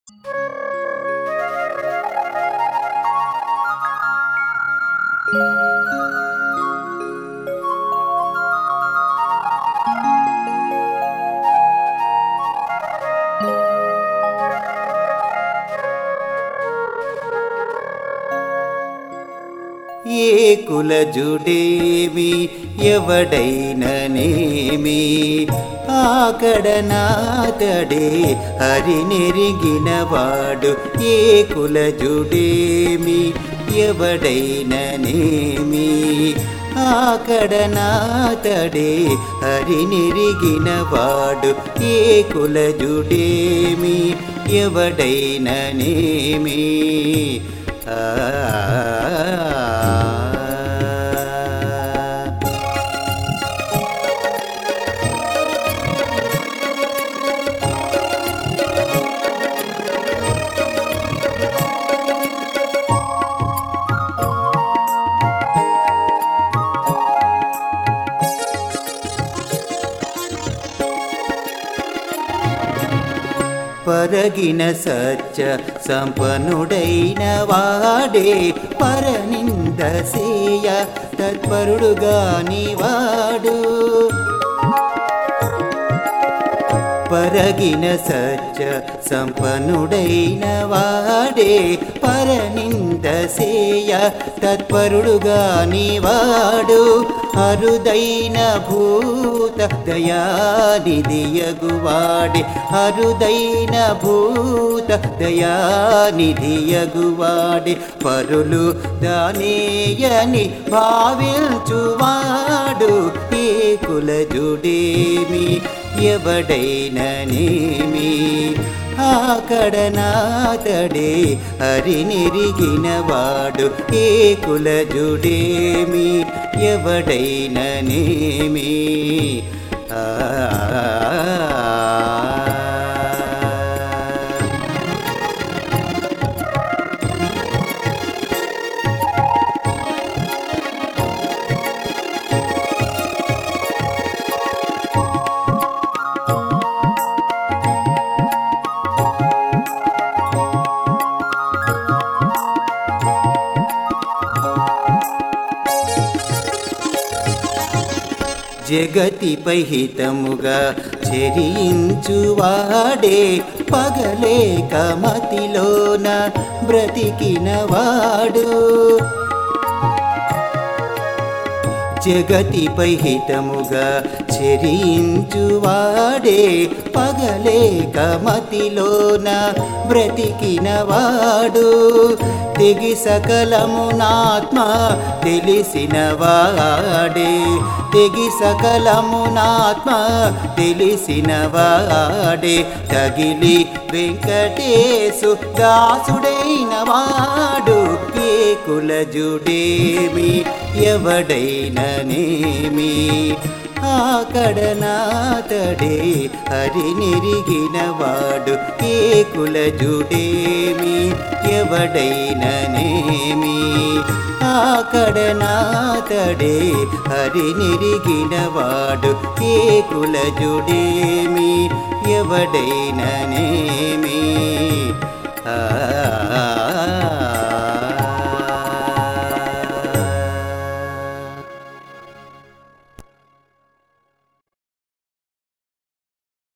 ఏ కులజుడేమి ఎవడైననేమి ఆకడ నాతడే హరినెరిగినవాడు ఏ కులజుడేమి ఎవడైననేమి ఆకడ నాతడే హరినెరిగినవాడు ఏ కులజుడేమి ఎవడైననేమి ఆ పరగిన సత్య సంపన్నుడైన వాడే పరనింద సేయ తత్పరుడుగాని వాడు పరగిన సత్య సంపన్నుడైన వాడే పరనింద సేయ తత్పరుడుగాని వాడు అరుదైన భూత దయానిధియగువాడే అరుదైన భూత దయానిధియగువాడే పరులు దానేయని భావించువాడు ఏ కులజుడేమి ఎవడైననేమి ఆకడ నాతడే హరినిరిగినవాడు ఏ కులజుడేమి ఎవడైననేమి ఆ జగతిపై హితముగా చెరించువాడే పగలేక మతిలోన బ్రతికినవాడు జగతిపై హితముగా చెరించువాడే పగలేక మతిలోన బ్రతికినవాడు తెగి సకలమునాత్మ తెలిసినవాడే తెగి సకలమునాత్మ తెలిసినవాడే తగిలి వెంకటేశు దాసుడైన వాడు ఏ కులజుడేమి ఎవడైననేమి ఆకడ నాతడే హరినిరిగినవాడు ఏ కులజుడేమి ఎవడైననేమి ఆకడ నాతడే హరినిరిగినవాడు ఏ కులజుడేమి ఎవడైననేమి ఆ